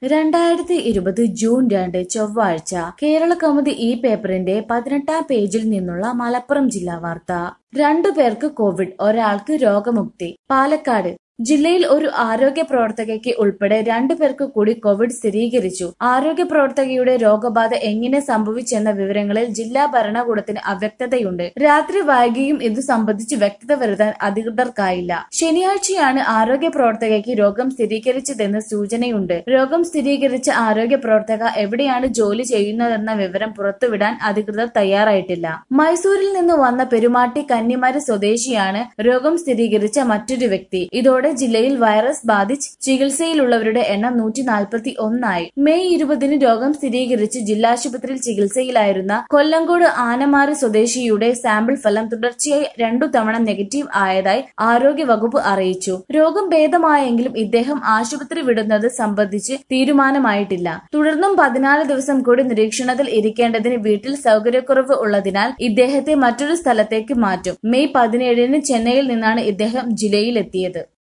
രണ്ടായിരത്തി ഇരുപത് ജൂൺ രണ്ട് ചൊവ്വാഴ്ച കേരള കൗമുദി ഈ പേപ്പറിന്റെ പതിനെട്ടാം പേജിൽ നിന്നുള്ള മലപ്പുറം ജില്ലാ വാർത്ത രണ്ടു പേർക്ക് കോവിഡ് ഒരാൾക്ക് രോഗമുക്തി പാലക്കാട് ജില്ലയിൽ ഒരു ആരോഗ്യ പ്രവർത്തകയ്ക്ക് ഉൾപ്പെടെ രണ്ടു പേർക്ക് കൂടി കോവിഡ് സ്ഥിരീകരിച്ചു ആരോഗ്യ പ്രവർത്തകയുടെ രോഗബാധ എങ്ങനെ സംഭവിച്ചെന്ന വിവരങ്ങളിൽ ജില്ലാ ഭരണകൂടത്തിന് അവ്യക്തതയുണ്ട് രാത്രി വൈകിയും ഇതു സംബന്ധിച്ച് വ്യക്തത വരുത്താൻ അധികൃതർക്കായില്ല ശനിയാഴ്ചയാണ് ആരോഗ്യ പ്രവർത്തകയ്ക്ക് രോഗം സ്ഥിരീകരിച്ചതെന്ന് സൂചനയുണ്ട് രോഗം സ്ഥിരീകരിച്ച ആരോഗ്യ പ്രവർത്തക എവിടെയാണ് ജോലി ചെയ്യുന്നതെന്ന വിവരം പുറത്തുവിടാൻ അധികൃതർ തയ്യാറായിട്ടില്ല മൈസൂരിൽ നിന്ന് വന്ന പെരുമാട്ടി കന്നിമാരി സ്വദേശിയാണ് രോഗം സ്ഥിരീകരിച്ച മറ്റൊരു വ്യക്തി ഇതോടെ ജില്ലയിൽ വൈറസ് ബാധിച്ച് ചികിത്സയിലുള്ളവരുടെ എണ്ണം നൂറ്റി നാൽപ്പത്തി ഒന്നായി മെയ് ഇരുപതിന് രോഗം സ്ഥിരീകരിച്ച് ജില്ലാശുപത്രിയിൽ ചികിത്സയിലായിരുന്ന കൊല്ലങ്കോട് ആനമാറി സ്വദേശിയുടെ സാമ്പിൾ ഫലം തുടർച്ചയായി രണ്ടു തവണ നെഗറ്റീവ് ആയതായി ആരോഗ്യ വകുപ്പ് അറിയിച്ചു രോഗം ഭേദമായെങ്കിലും ഇദ്ദേഹം ആശുപത്രി വിടുന്നത് സംബന്ധിച്ച് തീരുമാനമായിട്ടില്ല തുടർന്നും പതിനാല് ദിവസം കൂടി നിരീക്ഷണത്തിൽ ഇരിക്കേണ്ടതിന് വീട്ടിൽ സൗകര്യക്കുറവ് ഉള്ളതിനാൽ ഇദ്ദേഹത്തെ മറ്റൊരു സ്ഥലത്തേക്ക് മാറ്റും മെയ് പതിനേഴിന് ചെന്നൈയിൽ നിന്നാണ് ഇദ്ദേഹം ജില്ലയിലെത്തിയത്